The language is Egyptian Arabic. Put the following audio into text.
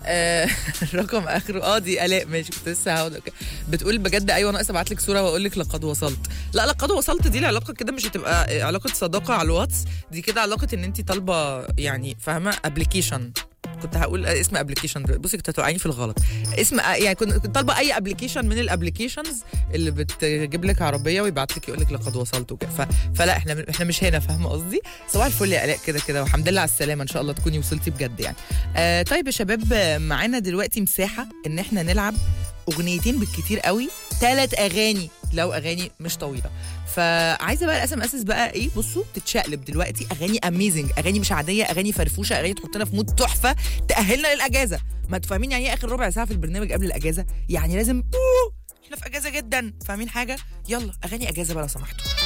آه، رقم اخره اه دي الاء ماشي كنت لسه هقول لك. بتقول بجد ايوه ناقص ابعت لك صوره واقول لك لقد وصلت لا لقد وصلت دي العلاقه كده مش هتبقى علاقه صداقه على الواتس دي كده علاقه ان انت طالبه يعني فاهمه ابلكيشن كنت هقول اسم ابلكيشن بصي كنت هتوقعيني في الغلط اسم يعني كنت كنت طالبه اي ابلكيشن من الابلكيشنز اللي بتجيب لك عربيه ويبعت لك يقول لك لقد وصلت وكده ف... فلا احنا احنا مش هنا فاهمه قصدي صباح الفل يا الاء كده كده والحمد لله على السلامه ان شاء الله تكوني وصلتي بجد يعني آه طيب يا شباب آه، معانا دلوقتي مساحه ان احنا نلعب اغنيتين بالكتير قوي ثلاث اغاني لو اغاني مش طويله فعايزه بقى الاسم اسس بقى ايه بصوا تتشقلب دلوقتي اغاني اميزنج اغاني مش عاديه اغاني فرفوشه اغاني تحطنا في مود تحفه تاهلنا للاجازه ما تفهمين يعني ايه اخر ربع ساعه في البرنامج قبل الاجازه يعني لازم أوه، احنا في اجازه جدا فاهمين حاجه يلا اغاني اجازه بقى لو سمحتوا